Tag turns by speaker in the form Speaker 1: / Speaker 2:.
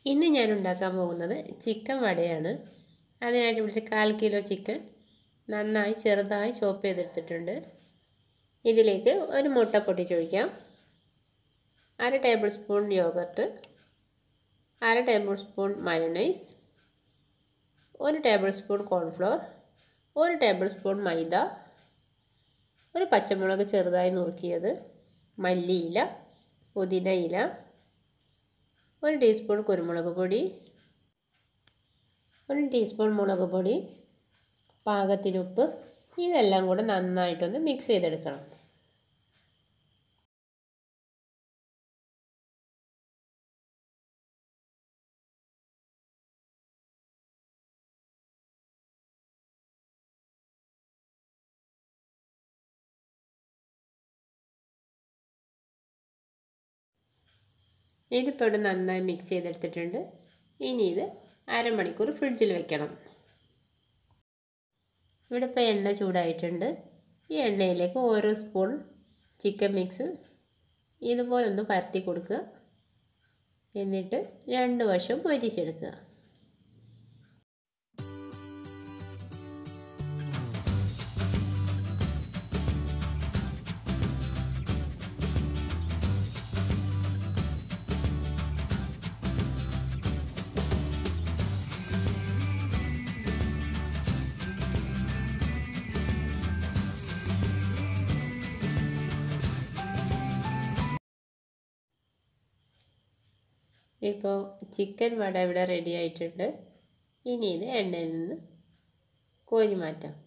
Speaker 1: ഇന്ന് ഞാൻ ഉണ്ടാക്കാൻ പോകുന്നത് ചിക്കൻ വടയാണ് അതിനായിട്ട് ഇവിടെ കാൽ കിലോ ചിക്കൻ നന്നായി ചെറുതായി ചോപ്പ് ചെയ്തെടുത്തിട്ടുണ്ട് ഇതിലേക്ക് ഒരു മുട്ട പൊട്ടിച്ചൊഴിക്കാം അര ടേബിൾ സ്പൂൺ യോഗർട്ട് അര ടേബിൾ സ്പൂൺ മയോണൈസ് ഒരു ടേബിൾ സ്പൂൺ കോൺഫ്ലോർ ഒരു ടേബിൾ സ്പൂൺ മൈദ ഒരു പച്ചമുളക് ചെറുതായി നുറുക്കിയത് മല്ലിയില പുതിന ഇല ഒരു ടീസ്പൂൺ കുരുമുളക് പൊടി ഒരു ടീസ്പൂൺ മുളക് പൊടി പാകത്തിന് ഉപ്പ് ഇതെല്ലാം കൂടെ നന്നായിട്ടൊന്ന് മിക്സ് ചെയ്തെടുക്കണം ഇതിപ്പോൾ ഇവിടെ നന്നായി മിക്സ് ചെയ്തെടുത്തിട്ടുണ്ട് ഇനി ഇത് അരമണിക്കൂർ ഫ്രിഡ്ജിൽ വെക്കണം ഇവിടെ ഇപ്പോൾ എണ്ണ ചൂടായിട്ടുണ്ട് ഈ എണ്ണയിലേക്ക് ഓരോ സ്പൂൺ ചിക്കൻ മിക്സ് ഇതുപോലെ ഒന്ന് പരത്തി കൊടുക്കുക എന്നിട്ട് രണ്ട് വശം പൊരിച്ചെടുക്കുക ഇപ്പോൾ ചിക്കൻ വട ഇവിടെ റെഡി ആയിട്ടുണ്ട് ഇനി ഇത് എണ്ണയിൽ നിന്ന് കോരി മാറ്റാം